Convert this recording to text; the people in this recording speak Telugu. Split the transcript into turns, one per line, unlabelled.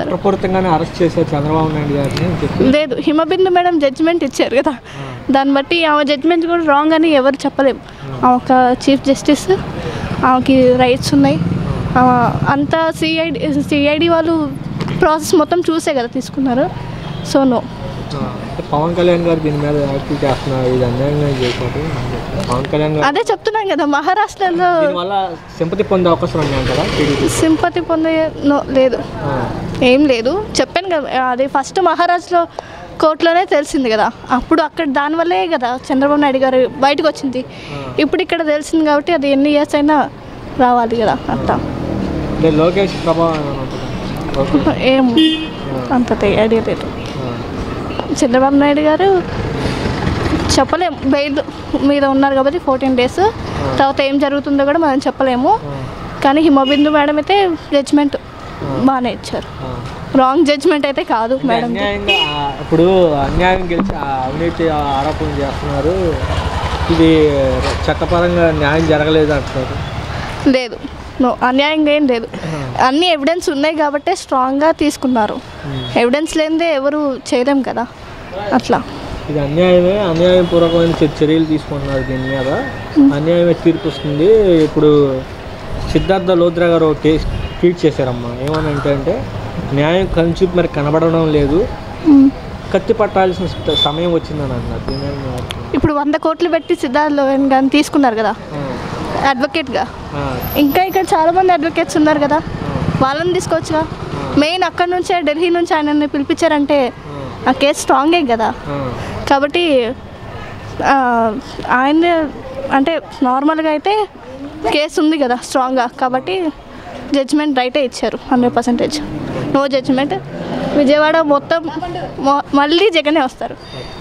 చేస్తారు
కుట్రపూరితంగానే అరెస్ట్ చేశారు చంద్రబాబు నాయుడు గారిని అని చెప్పి
లేదు హిమబిందు మేడం జడ్జిమెంట్ ఇచ్చారు కదా దాన్ని బట్టి ఆమె జడ్జిమెంట్ కూడా రాంగ్ అని ఎవరు చెప్పలేము ఆమె ఒక చీఫ్ జస్టిస్ ఆమెకి రైట్స్ ఉన్నాయి ఆమె అంతా సిఐడి సిఐడి వాళ్ళు ప్రాసెస్ మొత్తం చూసే కదా తీసుకున్నారు సో నో
ఆ, అంటే పవన్ కళ్యాణ్ గారు దీని మీద యాక్టివ్ చేస్తున్నారు ఇది అన్యాయంగా చేశారు పవన్ కళ్యాణ్ గారు
అదే చెప్తున్నాం కదా మహారాష్ట్రలో
దీనివల్ల సింపతి పొందే అవకాశం ఉన్నాయి కదా టీడీపీ
సింపతి పొందే నో లేదు
ఆ,
ఏం లేదు చెప్పాను కదా అది ఫస్ట్ మహారాజ్లో కోర్టులోనే తెలిసింది కదా అప్పుడు అక్కడ దానివల్లే కదా చంద్రబాబు నాయుడు గారు బయటకు వచ్చింది ఇప్పుడు ఇక్కడ తెలిసింది కాబట్టి అది ఎన్ని ఇయర్స్ అయినా రావాలి కదా అట్లా
అంటే లోకేష్ ప్రభావం ఏమైనా ఉంటుందా? ఓకే.
ఏం అంత ఐడియా లేదు
ఆ,
చంద్రబాబు నాయుడు గారు చెప్పలేము బెయిల్ మీద ఉన్నారు కాబట్టి ఫోర్టీన్ డేస్ తర్వాత ఏం జరుగుతుందో కూడా మనం చెప్పలేము
ఆ,
కానీ హిమబిందు మేడం అయితే జడ్జ్మెంట్ బాగానే ఇచ్చారు
ఆ.
రాంగ్ జడ్జ్మెంట్ అయితే కాదు
అంటే
మేడం
అన్యాయంగా ఆ, ఇప్పుడు అన్యాయం గెలిచి ఆ అవినీతి ఆరోపణలు చేస్తున్నారు ఇది చట్టపరంగా న్యాయం జరగలేదు అంటున్నారు
లేదు నో అన్యాయంగా ఏం లేదు అన్ని ఎవిడెన్స్ ఉన్నాయి కాబట్టే స్ట్రాంగ్గా తీసుకున్నారు ఎవిడెన్స్ లేనిదే ఎవరు చేయలేం కదా అట్లా
ఇది అన్యాయమే అన్యాయపూర్వకమైన చర్య- చర్యలు తీసుకుంటున్నారు దీని మీద అన్యాయమే తీర్పు వస్తుంది ఇప్పుడు సిద్ధార్థ లోద్రా గారు ఒక కేసు ట్వీట్ చేశారమ్మా ఏమని అంటే అంటే న్యాయం కనుచూపు మరి కనబడడం లేదు
మ్మ్.
కత్తి పట్టాల్సిన స- సమయం వచ్చిందని అన్నారు దీని మీద మీ అభిప్రాయం?
ఇప్పుడు వంద కోట్లు పెట్టి సిద్ధార్థ్ లోయన్ గారిని తీసుకున్నారు కదా అడ్వకేట్గా
ఆ,
ఇంకా ఇక్కడ చాలా మంది అడ్వకేట్స్ ఉన్నారు కదా వాళ్ళని తీసుకోవచ్చుగా మెయిన్ అక్కడ నుంచే ఢిల్లీ నుంచి ఆయనని పిలిపించారంటే ఆ కేసు స్ట్రాంగే కదా
ఆ,
కాబట్టి ఆ, ఆయన అంటే నార్మల్గా అయితే కేసు ఉంది కదా స్ట్రాంగ్గా కాబట్టి జడ్జిమెంట్ రైటే ఇచ్చారు hundred percentage no judgement Vijayawada మొత్తం మొ- మళ్ళీ జగనే వస్తారు